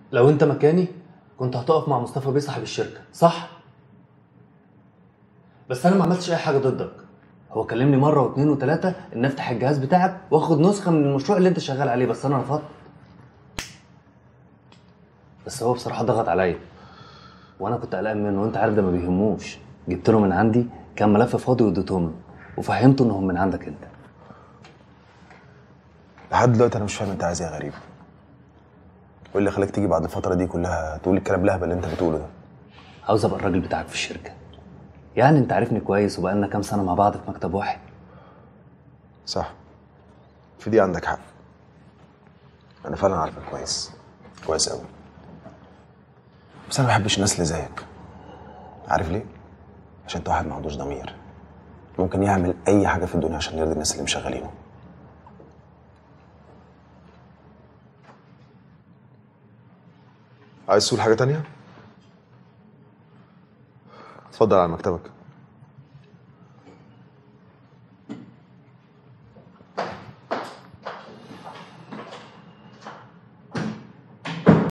لو انت مكاني كنت هتقف مع مصطفى بيه صاحب الشركه صح بس انا ما عملتش اي حاجه ضدك هو كلمني مره واثنين وثلاثه ان افتح الجهاز بتاعك واخد نسخه من المشروع اللي انت شغال عليه بس انا رفضت بس هو بصراحه ضغط عليا وانا كنت قلقان منه وانت عارف ده ما بيهموش جبت له من عندي كان ملف فاضي واديتهم له وفهمته انهم من عندك انت لحد دلوقتي انا مش فاهم انت عايز ايه يا غريب وايه اللي خلاك تيجي بعد الفتره دي كلها تقول الكلام الهبل اللي انت بتقوله ده عاوز ابقى الراجل بتاعك في الشركه يعني انت عارفني كويس وبقالنا كام سنه مع بعض في مكتب واحد صح في دي عندك حق انا فعلا عارفك كويس كويس قوي بس انا ما بحبش الناس اللي زيك عارف ليه عشان انت واحد ما عندوش ضمير ممكن يعمل اي حاجه في الدنيا عشان يرضي الناس اللي مشغلينه عايز تقول حاجه تانية اتفضل على مكتبك